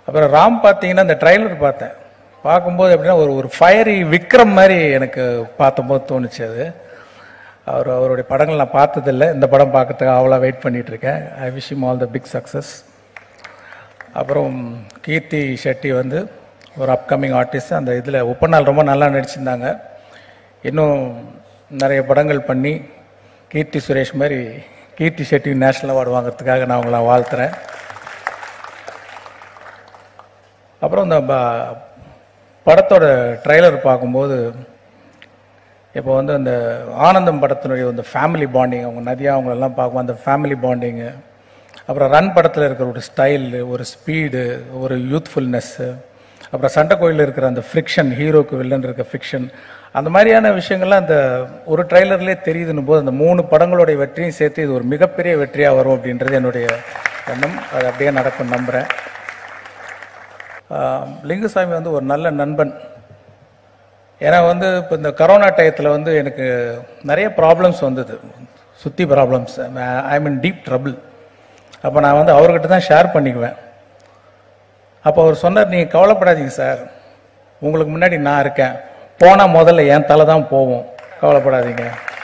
அப்புறம் ராம் பார்த்தீங்கன்னா இந்த ட்ரைலர் பார்த்தேன் பார்க்கும்போது எப்படின்னா ஒரு ஒரு ஃபயரி விக்ரம் மாதிரி எனக்கு பார்த்தபோது தோணுச்சு அது அவர் அவருடைய படங்கள் நான் பார்த்ததில்லை இந்த படம் பார்க்கறதுக்கு அவ்வளோ வெயிட் பண்ணிட்டு இருக்கேன் I wish him all the big success அப்புறம் கீர்த்தி ஷெட்டி வந்து ஒரு அப்கமிங் ஆர்டிஸ்ட் அந்த இதில் ஒப்பநாள் ரொம்ப நல்லா நடிச்சிருந்தாங்க இன்னும் நிறைய படங்கள் பண்ணி கீர்த்தி சுரேஷ் மாதிரி கீர்த்தி ஷெட்டி நேஷனல் அவார்டு வாங்குறதுக்காக நான் உங்களை வாழ்த்துறேன் அப்புறம் இந்த ப- படத்தோட ட்ரைலர் பார்க்கும்போது இப்போ வந்து அந்த ஆனந்தம் படத்தினுடைய அந்த ஃபேமிலி பாண்டிங் அவங்க நதியா அவங்களெல்லாம் பார்க்கும்போது அந்த ஃபேமிலி பாண்டிங்கு அப்புறம் ரன் படத்தில் இருக்கிற ஒரு ஸ்டைல் ஒரு ஸ்பீடு ஒரு யூத்ஃபுல்னஸ்ஸு அப்புறம் சண்டை கோயிலில் இருக்கிற அந்த ஃப்ரிக்ஷன் ஹீரோக்கு வில்லன் இருக்க ஃப்ரிக்ஷன் அந்த மாதிரியான விஷயங்கள்லாம் அந்த ஒரு ட்ரைலர்லேயே தெரியுதுன்னு போது அந்த மூணு படங்களுடைய வெற்றியும் சேர்த்து இது ஒரு மிகப்பெரிய வெற்றியாக வரும் அப்படின்றது என்னுடைய எண்ணம் அது அப்படியே நடக்கும் நம்புகிறேன் ஆஹ் லிங்குசாமி வந்து ஒரு நல்ல நண்பன் ஏன்னா வந்து இப்போ இந்த கரோனா டயத்தில் வந்து எனக்கு நிறைய ப்ராப்ளம்ஸ் வந்தது சுற்றி problems I mean deep trouble அப்போ நான் வந்து அவர்கிட்ட தான் ஷேர் பண்ணிக்குவேன் அப்போ அவர் சொன்னார் நீங்கள் கவலைப்படாதீங்க சார் உங்களுக்கு முன்னாடி நான் இருக்கேன் போனால் முதல்ல என் தலை தான் போவோம் கவலைப்படாதீங்க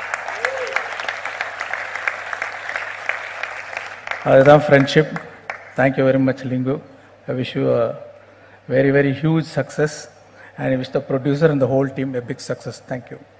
அதுதான் friendship thank you very much Lingu I wish you very very huge success and wish the producer and the whole team a big success thank you